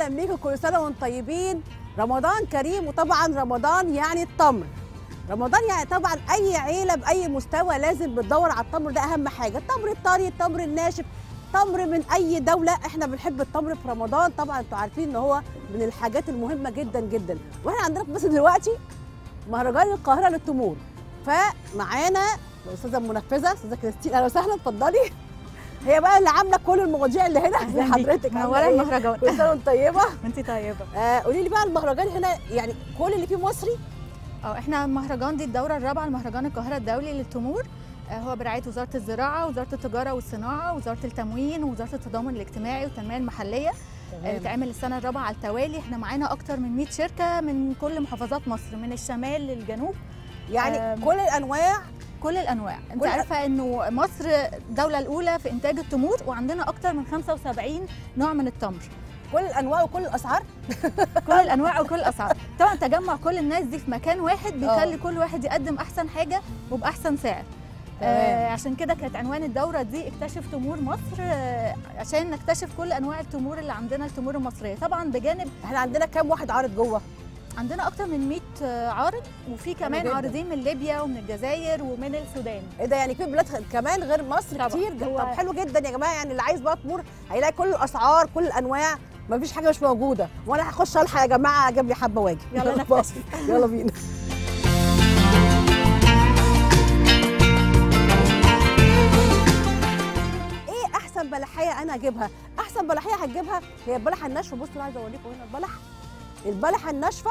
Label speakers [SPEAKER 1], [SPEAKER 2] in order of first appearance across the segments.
[SPEAKER 1] اهلا بيكم كل سنه وانتم طيبين رمضان كريم وطبعا رمضان يعني التمر رمضان يعني طبعا اي عيله باي مستوى لازم بتدور على التمر ده اهم حاجه التمر الطري التمر الناشف تمر من اي دوله احنا بنحب التمر في رمضان طبعا انتوا عارفين ان هو من الحاجات المهمه جدا جدا واحنا عندنا في مصر دلوقتي مهرجان القاهره للتمور فمعانا الاستاذه المنفذه استاذه كريستين اهلا وسهلا اتفضلي هي بقى اللي عامله كل المواضيع اللي هنا زي حضرتك عاملة
[SPEAKER 2] منوره
[SPEAKER 1] إيه؟
[SPEAKER 2] المهرجان
[SPEAKER 1] كل سنه وانت طيبه
[SPEAKER 2] وانت طيبه
[SPEAKER 1] آه قولي لي بقى المهرجان هنا يعني كل اللي فيه مصري
[SPEAKER 2] اه احنا مهرجان دي الدوره الرابعه لمهرجان القاهره الدولي للتمور آه، هو برعايه وزاره الزراعه وزاره التجاره والصناعه وزاره التموين ووزاره التضامن الاجتماعي والتنميه المحليه آه، بيتعمل السنه الرابعه على التوالي احنا معانا اكتر من 100 شركه من كل محافظات مصر من الشمال للجنوب
[SPEAKER 1] يعني
[SPEAKER 2] آم.
[SPEAKER 1] كل الانواع
[SPEAKER 2] كل الانواع انت
[SPEAKER 1] كل-
[SPEAKER 2] عارفه انه مصر الدوله الاولى في انتاج التمور وعندنا اكتر من 75 نوع من التمر
[SPEAKER 1] كل الانواع وكل الاسعار
[SPEAKER 2] كل الانواع وكل الاسعار طبعا تجمع كل الناس دي في مكان واحد بيخلي كل واحد يقدم احسن حاجه وباحسن سعر آه
[SPEAKER 1] تمام.
[SPEAKER 2] عشان كده كانت عنوان الدوره دي اكتشف تمور مصر آه عشان نكتشف كل انواع التمور اللي عندنا التمور المصريه طبعا بجانب
[SPEAKER 1] احنا عندنا كام واحد عارض جوه
[SPEAKER 2] عندنا اكتر من 100 آه، عارض وفي كمان
[SPEAKER 1] جداً.
[SPEAKER 2] عارضين من ليبيا ومن الجزائر ومن السودان
[SPEAKER 1] ايه ده يعني في بلاد كمان غير مصر
[SPEAKER 2] طبعاً.
[SPEAKER 1] كتير جدا
[SPEAKER 2] هو-
[SPEAKER 1] طب حلو جدا يا جماعه يعني اللي عايز بقى تمور هيلاقي كل الاسعار كل الانواع مفيش حاجه مش موجوده وانا هخش الحق يا جماعه اجيب لي حبه واجي
[SPEAKER 2] يلا نفذ.
[SPEAKER 1] باص. يلا بينا ايه احسن بلحيه انا اجيبها احسن بلحيه هتجيبها هي البلحه الناشفه بصوا أنا عايزه اوريكم هنا البلح البلحه الناشفه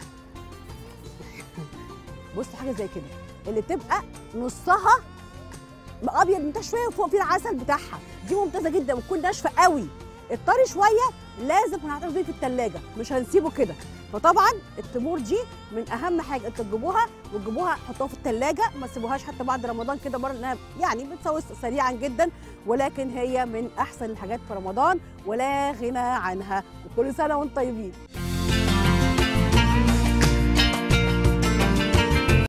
[SPEAKER 1] بصوا حاجه زي كده اللي تبقى نصها ابيض من تحت شويه وفوق فيه العسل بتاعها دي ممتازه جدا وتكون ناشفه قوي الطري شويه لازم هنحتفظ بيه في الثلاجه مش هنسيبه كده فطبعا التمور دي من اهم حاجه انتوا تجيبوها وتجيبوها تحطوها في الثلاجه ما تسيبوهاش حتى بعد رمضان كده مره لانها يعني بتسوي سريعا جدا ولكن هي من احسن الحاجات في رمضان ولا غنى عنها وكل سنه وانتم طيبين